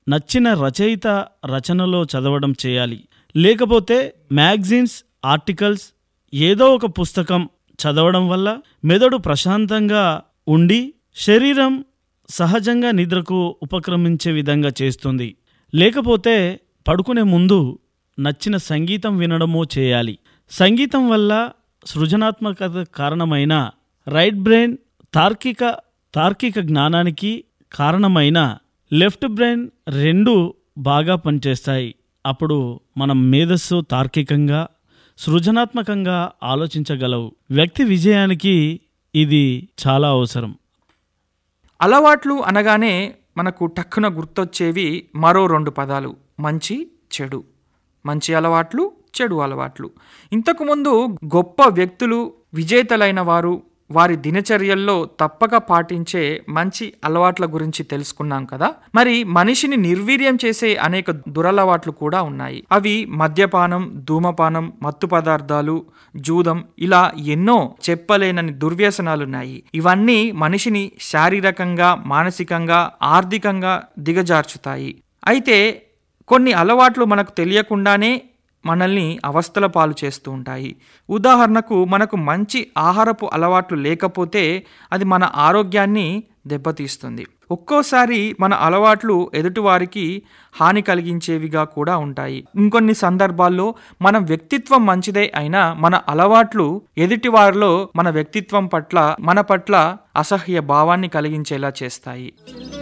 నచ్చిన రచయిత రచనలో చదవడం చేయాలి లేకపోతే మ్యాగజైన్స్ ఆర్టికల్స్ ఏదో ఒక పుస్తకం చదవడం వల్ల మెదడు ప్రశాంతంగా ఉండి శరీరం సహజంగా నిద్రకు ఉపక్రమించే విధంగా చేస్తుంది లేకపోతే పడుకునే ముందు నచ్చిన సంగీతం వినడమో చేయాలి సంగీతం వల్ల సృజనాత్మకత కారణమైన రైట్ బ్రెయిన్ తార్కిక తార్కిక జ్ఞానానికి కారణమైన లెఫ్ట్ బ్రెయిన్ రెండు బాగా పనిచేస్తాయి అప్పుడు మనం మేధస్సు తార్కికంగా సృజనాత్మకంగా ఆలోచించగలవు వ్యక్తి విజయానికి ఇది చాలా అవసరం అలవాట్లు అనగానే మనకు టక్కున గుర్తొచ్చేవి మరో రెండు పదాలు మంచి చెడు మంచి అలవాట్లు చెడు అలవాట్లు ఇంతకుముందు గొప్ప వ్యక్తులు విజేతలైన వారు వారి దినచర్యల్లో తప్పక పాటించే మంచి అలవాట్ల గురించి తెలుసుకున్నాం కదా మరి మనిషిని నిర్వీర్యం చేసే అనేక దురలవాట్లు కూడా ఉన్నాయి అవి మద్యపానం ధూమపానం మత్తు పదార్థాలు జూదం ఇలా ఎన్నో చెప్పలేనని దుర్వ్యసనాలున్నాయి ఇవన్నీ మనిషిని శారీరకంగా మానసికంగా ఆర్థికంగా దిగజార్చుతాయి అయితే కొన్ని అలవాట్లు మనకు తెలియకుండానే మనల్ని అవస్థల పాలు చేస్తూ ఉంటాయి ఉదాహరణకు మనకు మంచి ఆహారపు అలవాట్లు లేకపోతే అది మన ఆరోగ్యాన్ని దెబ్బతీస్తుంది ఒక్కోసారి మన అలవాట్లు ఎదుటివారికి హాని కలిగించేవిగా కూడా ఉంటాయి ఇంకొన్ని సందర్భాల్లో మన వ్యక్తిత్వం మంచిదే అయినా మన అలవాట్లు ఎదుటివారిలో మన వ్యక్తిత్వం పట్ల మన పట్ల అసహ్య భావాన్ని కలిగించేలా చేస్తాయి